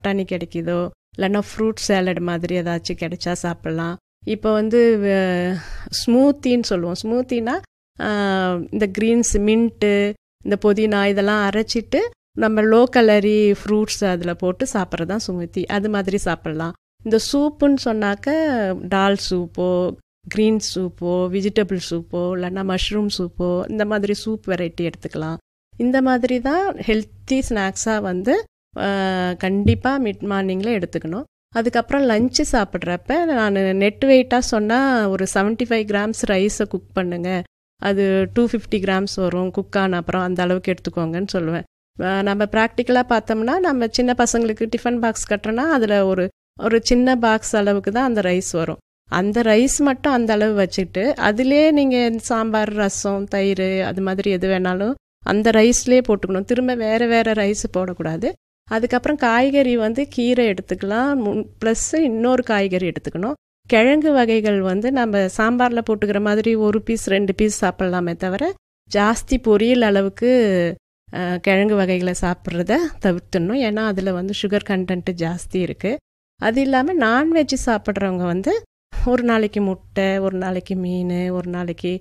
பட்டாணி கிடைக்குதோ இல்லைன்னா ஃப்ரூட் சேலட் மாதிரி ஏதாச்சும் கிடைச்சா சாப்பிட்லாம் இப்போ வந்து ஸ்மூத்தின்னு சொல்லுவோம் ஸ்மூத்தினா இந்த க்ரீன்ஸ் மின்ட்டு இந்த புதினா இதெல்லாம் அரைச்சிட்டு நம்ம லோ கலரி ஃப்ரூட்ஸ் அதில் போட்டு சாப்பிட்றது தான் சுமுத்தி அது மாதிரி சாப்பிட்லாம் இந்த சூப்புன்னு சொன்னாக்க டால் சூப்போ க்ரீன் சூப்போ வெஜிடபிள் சூப்போ இல்லைன்னா மஷ்ரூம் சூப்போ இந்த மாதிரி சூப் வெரைட்டி எடுத்துக்கலாம் இந்த மாதிரி தான் ஹெல்த்தி ஸ்நாக்ஸாக வந்து கண்டிப்பாக மிட் மார்னிங்கில் எடுத்துக்கணும் அதுக்கப்புறம் லஞ்சு சாப்பிட்றப்ப நான் நெட் வெயிட்டாக சொன்னால் ஒரு செவன்ட்டி ஃபைவ் கிராம்ஸ் ரைஸை குக் பண்ணுங்க அது டூ ஃபிஃப்டி கிராம்ஸ் வரும் குக் ஆன அப்புறம் அந்த அளவுக்கு எடுத்துக்கோங்கன்னு சொல்லுவேன் நம்ம ப்ராக்டிக்கலாக பார்த்தோம்னா நம்ம சின்ன பசங்களுக்கு டிஃபன் பாக்ஸ் கட்டுறோன்னா அதில் ஒரு ஒரு சின்ன பாக்ஸ் அளவுக்கு தான் அந்த ரைஸ் வரும் அந்த ரைஸ் மட்டும் அந்த அளவு வச்சுட்டு அதிலே நீங்கள் சாம்பார் ரசம் தயிர் அது மாதிரி எது வேணாலும் அந்த ரைஸ்லேயே போட்டுக்கணும் திரும்ப வேறு வேறு ரைஸ் போடக்கூடாது அதுக்கப்புறம் காய்கறி வந்து கீரை எடுத்துக்கலாம் ப்ளஸ் இன்னொரு காய்கறி எடுத்துக்கணும் கிழங்கு வகைகள் வந்து நம்ம சாம்பாரில் போட்டுக்கிற மாதிரி ஒரு பீஸ் ரெண்டு பீஸ் சாப்பிட்லாமே தவிர ஜாஸ்தி பொரியல் அளவுக்கு கிழங்கு வகைகளை சாப்பிட்றத தவிர்த்துடணும் ஏன்னா அதில் வந்து சுகர் கண்டென்ட்டு ஜாஸ்தி இருக்குது அது இல்லாமல் நான்வெஜ் சாப்பிட்றவங்க வந்து ஒரு நாளைக்கு முட்டை ஒரு நாளைக்கு மீன் ஒரு நாளைக்கு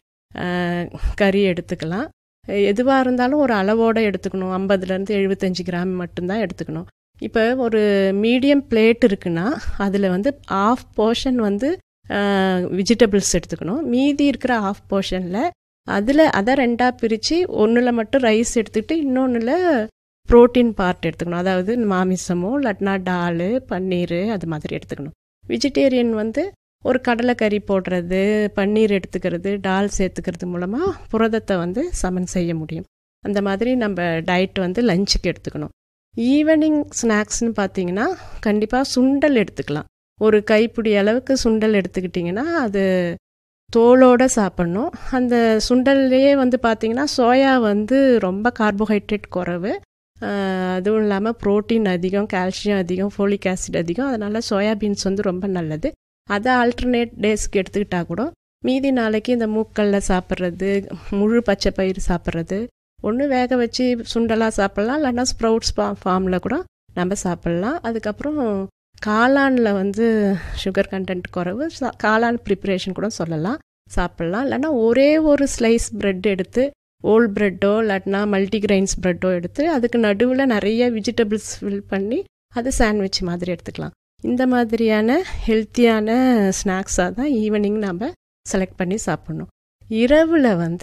கறி எடுத்துக்கலாம் எதுவாக இருந்தாலும் ஒரு அளவோடு எடுத்துக்கணும் ஐம்பதுலேருந்து எழுபத்தஞ்சி கிராம் மட்டும்தான் எடுத்துக்கணும் இப்போ ஒரு மீடியம் பிளேட் இருக்குன்னா அதில் வந்து ஆஃப் போர்ஷன் வந்து வெஜிடபிள்ஸ் எடுத்துக்கணும் மீதி இருக்கிற ஆஃப் போர்ஷனில் அதில் அதை ரெண்டாக பிரித்து ஒன்றில் மட்டும் ரைஸ் எடுத்துக்கிட்டு இன்னொன்றில் ப்ரோட்டீன் பார்ட் எடுத்துக்கணும் அதாவது மாமிசமோ இல்லாட்டினா டால் பன்னீர் அது மாதிரி எடுத்துக்கணும் வெஜிடேரியன் வந்து ஒரு கடலைக்கறி போடுறது பன்னீர் எடுத்துக்கிறது டால் சேர்த்துக்கிறது மூலமாக புரதத்தை வந்து சமன் செய்ய முடியும் அந்த மாதிரி நம்ம டயட் வந்து லஞ்சுக்கு எடுத்துக்கணும் ஈவினிங் ஸ்நாக்ஸ்னு பார்த்தீங்கன்னா கண்டிப்பாக சுண்டல் எடுத்துக்கலாம் ஒரு கைப்பிடி அளவுக்கு சுண்டல் எடுத்துக்கிட்டிங்கன்னா அது தோலோடு சாப்பிட்ணும் அந்த சுண்டல்லையே வந்து பார்த்திங்கன்னா சோயா வந்து ரொம்ப கார்போஹைட்ரேட் குறைவு அதுவும் இல்லாமல் ப்ரோட்டீன் அதிகம் கால்சியம் அதிகம் ஃபோலிக் ஆசிட் அதிகம் அதனால் சோயாபீன்ஸ் வந்து ரொம்ப நல்லது அதை ஆல்டர்னேட் டேஸ்க்கு எடுத்துக்கிட்டால் கூட மீதி நாளைக்கு இந்த மூக்கல்ல சாப்பிட்றது முழு பச்சை பயிர் சாப்பிட்றது ஒன்று வேக வச்சு சுண்டலாக சாப்பிட்லாம் இல்லைன்னா ஸ்ப்ரவுட்ஸ் ஃபா ஃபார்மில் கூட நம்ம சாப்பிட்லாம் அதுக்கப்புறம் காளானில் வந்து சுகர் கண்டென்ட் குறைவு காளான் ப்ரிப்ரேஷன் கூட சொல்லலாம் சாப்பிட்லாம் இல்லைன்னா ஒரே ஒரு ஸ்லைஸ் ப்ரெட் எடுத்து ஓல் ப்ரெட்டோ இல்லாட்டினா மல்டிகிரெயின்ஸ் ப்ரெட்டோ எடுத்து அதுக்கு நடுவில் நிறைய வெஜிடபிள்ஸ் ஃபில் பண்ணி அது சாண்ட்விச் மாதிரி எடுத்துக்கலாம் இந்த மாதிரியான ஹெல்த்தியான ஸ்நாக்ஸாக தான் ஈவினிங் நம்ம செலக்ட் பண்ணி சாப்பிட்ணும் இரவில் வந்து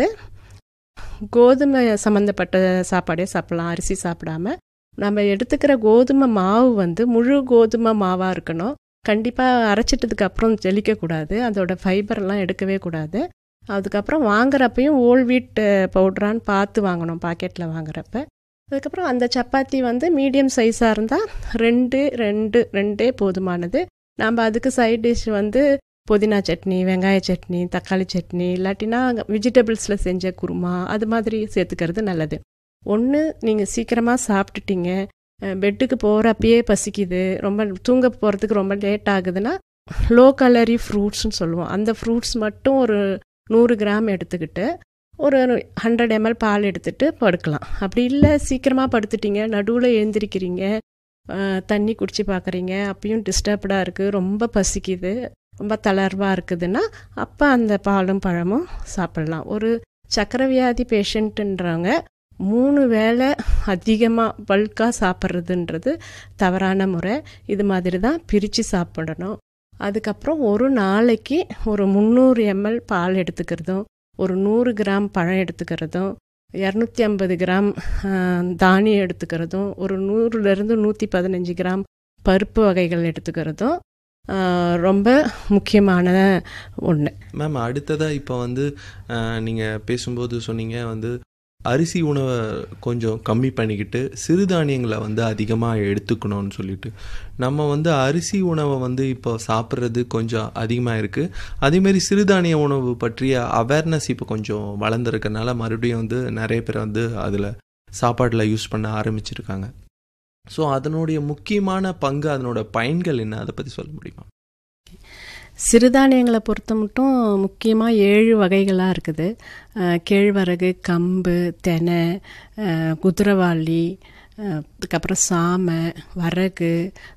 கோதுமை சம்மந்தப்பட்ட சாப்பாடே சாப்பிட்லாம் அரிசி சாப்பிடாம நம்ம எடுத்துக்கிற கோதுமை மாவு வந்து முழு கோதுமை மாவாக இருக்கணும் கண்டிப்பாக அரைச்சிட்டதுக்கு அப்புறம் ஜெலிக்கக்கூடாது அதோட ஃபைபர்லாம் எடுக்கவே கூடாது அதுக்கப்புறம் வாங்குறப்பையும் ஓல் வீட் பவுட்ரான்னு பார்த்து வாங்கணும் பாக்கெட்டில் வாங்குறப்ப அதுக்கப்புறம் அந்த சப்பாத்தி வந்து மீடியம் சைஸாக இருந்தால் ரெண்டு ரெண்டு ரெண்டே போதுமானது நம்ம அதுக்கு சைட் டிஷ் வந்து புதினா சட்னி வெங்காய சட்னி தக்காளி சட்னி இல்லாட்டினா வெஜிடபிள்ஸில் செஞ்ச குருமா அது மாதிரி சேர்த்துக்கிறது நல்லது ஒன்று நீங்கள் சீக்கிரமாக சாப்பிட்டுட்டீங்க பெட்டுக்கு போகிறப்பயே பசிக்குது ரொம்ப தூங்க போகிறதுக்கு ரொம்ப லேட் ஆகுதுன்னா லோ கலரி ஃப்ரூட்ஸ்னு சொல்லுவோம் அந்த ஃப்ரூட்ஸ் மட்டும் ஒரு நூறு கிராம் எடுத்துக்கிட்டு ஒரு ஹண்ட்ரட் எம்எல் பால் எடுத்துகிட்டு படுக்கலாம் அப்படி இல்லை சீக்கிரமாக படுத்துட்டீங்க நடுவில் எழுந்திரிக்கிறீங்க தண்ணி குடிச்சு பார்க்குறீங்க அப்பயும் டிஸ்டர்ப்டாக இருக்குது ரொம்ப பசிக்குது ரொம்ப தளர்வாக இருக்குதுன்னா அப்போ அந்த பாலும் பழமும் சாப்பிட்லாம் ஒரு சக்கரை வியாதி பேஷண்ட்டுன்றவங்க மூணு வேளை அதிகமாக பல்காக சாப்பிட்றதுன்றது தவறான முறை இது மாதிரி தான் பிரித்து சாப்பிடணும் அதுக்கப்புறம் ஒரு நாளைக்கு ஒரு முந்நூறு எம்எல் பால் எடுத்துக்கிறதும் ஒரு நூறு கிராம் பழம் எடுத்துக்கிறதும் இரநூத்தி ஐம்பது கிராம் தானியம் எடுத்துக்கிறதும் ஒரு நூறுலேருந்து நூற்றி பதினஞ்சு கிராம் பருப்பு வகைகள் எடுத்துக்கிறதும் ரொம்ப முக்கியமான ஒன்று மேம் அடுத்ததாக இப்போ வந்து நீங்கள் பேசும்போது சொன்னீங்க வந்து அரிசி உணவை கொஞ்சம் கம்மி பண்ணிக்கிட்டு சிறுதானியங்களை வந்து அதிகமாக எடுத்துக்கணும்னு சொல்லிட்டு நம்ம வந்து அரிசி உணவை வந்து இப்போ சாப்பிட்றது கொஞ்சம் அதிகமாக இருக்குது அதேமாரி சிறுதானிய உணவு பற்றிய அவேர்னஸ் இப்போ கொஞ்சம் வளர்ந்துருக்கனால மறுபடியும் வந்து நிறைய பேர் வந்து அதில் சாப்பாட்டில் யூஸ் பண்ண ஆரம்பிச்சிருக்காங்க ஸோ அதனுடைய முக்கியமான பங்கு அதனோட பயன்கள் என்ன அதை பற்றி சொல்ல முடியுமா சிறுதானியங்களை பொறுத்த மட்டும் முக்கியமாக ஏழு வகைகளாக இருக்குது கேழ்வரகு கம்பு தெனை குதிரவாளி அஹ் அதுக்கப்புறம் சாமை வரகு